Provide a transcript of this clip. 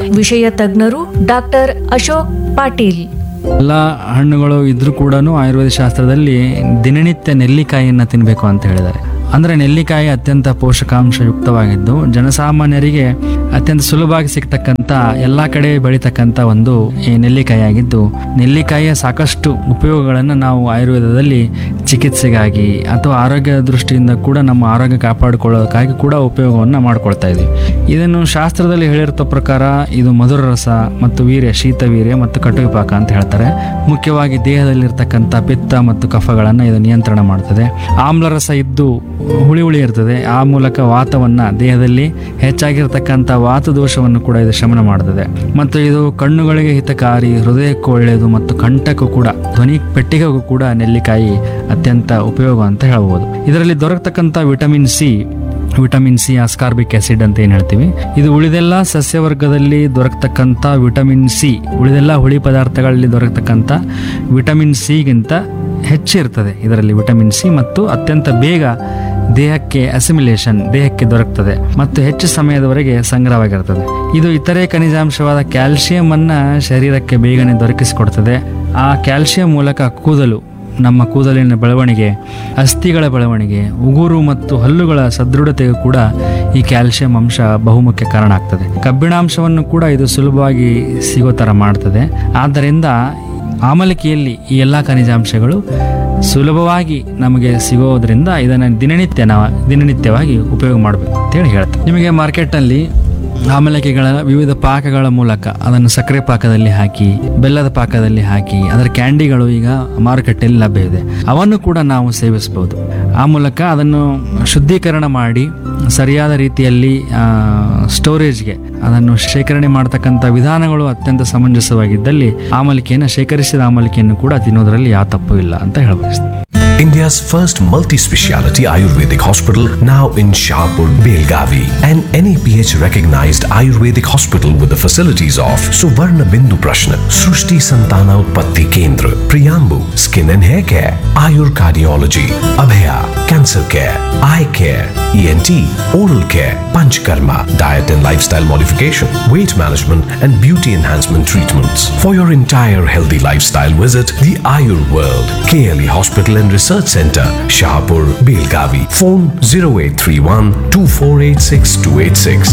ವಿಷಯ ತಜ್ಞರು ಡಾಕ್ಟರ್ ಅಶೋಕ್ ಪಾಟೀಲ್ ಎಲ್ಲ ಹಣ್ಣುಗಳು ಇದ್ರೂ ಕೂಡ ಆಯುರ್ವೇದ ಶಾಸ್ತ್ರದಲ್ಲಿ ದಿನನಿತ್ಯ ನೆಲ್ಲಿಕಾಯಿಯನ್ನು ತಿನ್ನಬೇಕು ಅಂತ ಹೇಳಿದ್ದಾರೆ ಅಂದರೆ ನೆಲ್ಲಿಕಾಯಿ ಅತ್ಯಂತ ಪೋಷಕಾಂಶಯುಕ್ತವಾಗಿದ್ದು ಜನಸಾಮಾನ್ಯರಿಗೆ ಅತ್ಯಂತ ಸುಲಭವಾಗಿ ಸಿಗ್ತಕ್ಕಂಥ ಎಲ್ಲ ಕಡೆ ಬೆಳೀತಕ್ಕಂಥ ಒಂದು ಈ ನೆಲ್ಲಿಕಾಯಿ ಆಗಿದ್ದು ನೆಲ್ಲಿಕಾಯಿಯ ಸಾಕಷ್ಟು ಉಪಯೋಗಗಳನ್ನು ನಾವು ಆಯುರ್ವೇದದಲ್ಲಿ ಚಿಕಿತ್ಸೆಗಾಗಿ ಅಥವಾ ಆರೋಗ್ಯ ದೃಷ್ಟಿಯಿಂದ ಕೂಡ ನಮ್ಮ ಆರೋಗ್ಯ ಕಾಪಾಡಿಕೊಳ್ಳೋದಕ್ಕಾಗಿ ಕೂಡ ಉಪಯೋಗವನ್ನು ಮಾಡ್ಕೊಳ್ತಾ ಇದ್ದೀವಿ ಇದನ್ನು ಶಾಸ್ತ್ರದಲ್ಲಿ ಹೇಳಿರೋ ಪ್ರಕಾರ ಇದು ಮಧುರ ರಸ ಮತ್ತು ವೀರ್ಯ ಶೀತ ವೀರ್ಯ ಮತ್ತು ಕಟುವಿಪಾಕ ಅಂತ ಹೇಳ್ತಾರೆ ಮುಖ್ಯವಾಗಿ ದೇಹದಲ್ಲಿರ್ತಕ್ಕಂಥ ಪಿತ್ತ ಮತ್ತು ಕಫಗಳನ್ನು ಇದು ನಿಯಂತ್ರಣ ಮಾಡ್ತದೆ ಆಮ್ಲರಸ ಇದ್ದು ಹುಳಿ ಹುಳಿ ಇರ್ತದೆ ಆ ಮೂಲಕ ವಾತವನ್ನು ದೇಹದಲ್ಲಿ ಹೆಚ್ಚಾಗಿರ್ತಕ್ಕಂಥ ವಾತ ದೋಷವನ್ನು ಕೂಡ ಇದು ಶಮನ ಮಾಡ್ತದೆ ಮತ್ತು ಇದು ಕಣ್ಣುಗಳಿಗೆ ಹಿತಕಾರಿ ಹೃದಯಕ್ಕೂ ಒಳ್ಳೆಯದು ಮತ್ತು ಕಂಠಕ್ಕೂ ಕೂಡ ಧ್ವನಿ ಪೆಟ್ಟಿಗೆಗೂ ಕೂಡ ನೆಲ್ಲಿಕಾಯಿ ಅತ್ಯಂತ ಉಪಯೋಗ ಅಂತ ಹೇಳ್ಬೋದು ಇದರಲ್ಲಿ ದೊರಕತಕ್ಕಂಥ vitamin C vitamin C ascorbic acid ಅಂತ ಏನು ಹೇಳ್ತೀವಿ ಇದು ಉಳಿದೆಲ್ಲ ಸಸ್ಯವರ್ಗದಲ್ಲಿ ದೊರಕತಕ್ಕಂಥ ವಿಟಮಿನ್ ಸಿ ಉಳಿದೆಲ್ಲ ಹುಳಿ ಪದಾರ್ಥಗಳಲ್ಲಿ ದೊರಕತಕ್ಕಂಥ ವಿಟಮಿನ್ ಸಿಗಿಂತ ಹೆಚ್ಚಿರ್ತದೆ ಇದರಲ್ಲಿ ವಿಟಮಿನ್ ಸಿ ಮತ್ತು ಅತ್ಯಂತ ಬೇಗ ದೇಹಕ್ಕೆ ಅಸಿಮಿಲೇಷನ್ ದೇಹಕ್ಕೆ ದೊರಕ್ತದೆ ಮತ್ತು ಹೆಚ್ಚು ಸಮಯದವರೆಗೆ ಸಂಗ್ರಹವಾಗಿರ್ತದೆ ಇದು ಇತರೆ ಖನಿಜಾಂಶವಾದ ಕ್ಯಾಲ್ಸಿಯಂ ಅನ್ನ ಶರೀರಕ್ಕೆ ಬೇಗನೆ ದೊರಕಿಸಿಕೊಡ್ತದೆ ಆ ಕ್ಯಾಲ್ಸಿಯಂ ಮೂಲಕ ಕೂದಲು ನಮ್ಮ ಕೂದಲಿನ ಬೆಳವಣಿಗೆ ಅಸ್ಥಿಗಳ ಬೆಳವಣಿಗೆ ಉಗುರು ಮತ್ತು ಹಲ್ಲುಗಳ ಸದೃಢತೆಗೂ ಕೂಡ ಈ ಕ್ಯಾಲ್ಸಿಯಂ ಅಂಶ ಬಹುಮುಖ್ಯ ಕಾರಣ ಆಗ್ತದೆ ಕಬ್ಬಿಣಾಂಶವನ್ನು ಕೂಡ ಇದು ಸುಲಭವಾಗಿ ಸಿಗೋ ಥರ ಮಾಡ್ತದೆ ಆದ್ದರಿಂದ ಆಮಲಕಿಯಲ್ಲಿ ಈ ಎಲ್ಲ ಖನಿಜಾಂಶಗಳು ಸುಲಭವಾಗಿ ನಮಗೆ ಸಿಗೋದ್ರಿಂದ ಇದನ್ನು ದಿನನಿತ್ಯ ನಾವು ದಿನನಿತ್ಯವಾಗಿ ಉಪಯೋಗ ಮಾಡಬೇಕು ಅಂತೇಳಿ ಹೇಳ್ತಾರೆ ನಿಮಗೆ ಮಾರ್ಕೆಟ್ನಲ್ಲಿ ಆಮಲಕಿಗಳ ವಿವಿಧ ಪಾಕಗಳ ಮೂಲಕ ಅದನ್ನು ಸಕ್ಕರೆ ಪಾಕದಲ್ಲಿ ಹಾಕಿ ಬೆಲ್ಲದ ಪಾಕದಲ್ಲಿ ಹಾಕಿ ಅದರ ಕ್ಯಾಂಡಿಗಳು ಈಗ ಮಾರುಕಟ್ಟೆಯಲ್ಲಿ ಲಭ್ಯ ಇದೆ ಅವನ್ನು ಕೂಡ ನಾವು ಸೇವಿಸಬಹುದು ಆ ಮೂಲಕ ಅದನ್ನು ಶುದ್ಧೀಕರಣ ಮಾಡಿ ಸರಿಯಾದ ರೀತಿಯಲ್ಲಿ ಆ, ಸ್ಟೋರೇಜ್ಗೆ ಅದನ್ನು ಶೇಖರಣೆ ಮಾಡತಕ್ಕಂಥ ವಿಧಾನಗಳು ಅತ್ಯಂತ ಸಮಂಜಸವಾಗಿದ್ದಲ್ಲಿ ಆಮಲಿಕೆಯನ್ನು ಶೇಖರಿಸಿದ ಆಮಲಿಕೆಯನ್ನು ಕೂಡ ತಿನ್ನೋದ್ರಲ್ಲಿ ಯಾವ ತಪ್ಪು ಇಲ್ಲ ಅಂತ ಹೇಳಬಯಸ್ತೀನಿ India's first multi-speciality Ayurvedic hospital now in Shahpur, Belgavi. An NAPH recognized Ayurvedic hospital with the facilities of Suvarna Bindu Prashna, Srushti Santana Utpatti Kendra, Priyambu, Skin and Hair Care, Ayur Cardiology, Abhaya, Cancer Care, Eye Care, ENT, Oral Care, Panchkarma, Diet and Lifestyle Modification, Weight Management and Beauty Enhancement Treatments. For your entire healthy lifestyle visit the Ayur World, KLE Hospital and Research Center, Shahpur, Belgavi. Phone 0831 2486 286.